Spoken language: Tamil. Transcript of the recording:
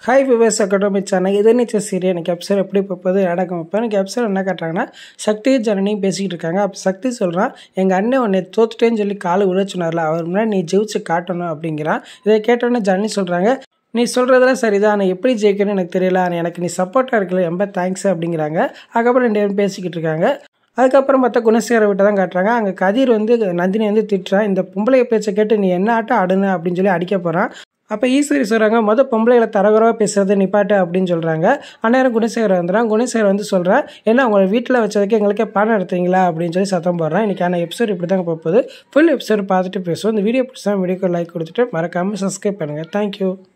ஹாய் விவேஸ் அகாடமி சேனல் இது நிச்சய சீரியல் எனக்கு எபிசோட் எப்படி போகுது நடக்கும் இப்போ எனக்கு எபிசோட் என்ன காட்டுறாங்கன்னா சக்தி ஜனனியும் பேசிக்கிட்டு இருக்காங்க அப்போ சக்தி சொல்கிறான் எங்கள் அண்ணன் உன்னை தோத்துட்டேன்னு சொல்லி காலை விழ சொன்னார்ல அவர் முன்னாடி நீ ஜெயிச்சு காட்டணும் அப்படிங்கிறான் இதை கேட்டோன்னே ஜனனி சொல்கிறாங்க நீ சொல்கிறதெல்லாம் சரிதான் நான் எப்படி ஜெயிக்கணும்னு எனக்கு தெரியல ஆனால் எனக்கு நீ சப்போர்ட்டாக இருக்கல ரொம்ப தேங்க்ஸ் அப்படிங்கிறாங்க அதுக்கப்புறம் ரெண்டு பேரும் பேசிக்கிட்டு இருக்காங்க அதுக்கப்புறம் பார்த்தா குணசேகர விட்டு தான் காட்டுறாங்க அங்கே கதிர் வந்து நந்தினி வந்து திட்டுறான் இந்த பொம்பளை பேச்சை கேட்டு நீ என்ன ஆட்டம் ஆடுன அப்படின்னு சொல்லி அடிக்க போகிறான் அப்போ ஈஸ்வரி சொல்கிறாங்க மொதல் பொம்பளைகளை தரகுறவாக பேசுகிறத நிப்பாட்டு அப்படின்னு சொல்கிறாங்க அந்நேரம் குணசேகர் வந்துடுறான் குணசேகர் வந்து சொல்கிறேன் ஏன்னா உங்களை வீட்டில் வச்சதுக்கு எங்களுக்கே பணம் எடுத்தீங்களா அப்படின்னு சொல்லி சத்தம் போடுறேன் இன்றைக்கான எபிசோட் இப்படி தாங்க போகுது ஃபுல் எபிசோட் பார்த்துட்டு பேசுவோம் இந்த வீடியோ பிடிச்சா வீடியோக்கு லைக் கொடுத்துட்டு மறக்காமல் சப்ஸ்கிரைப் பண்ணுங்கள் தேங்க்யூ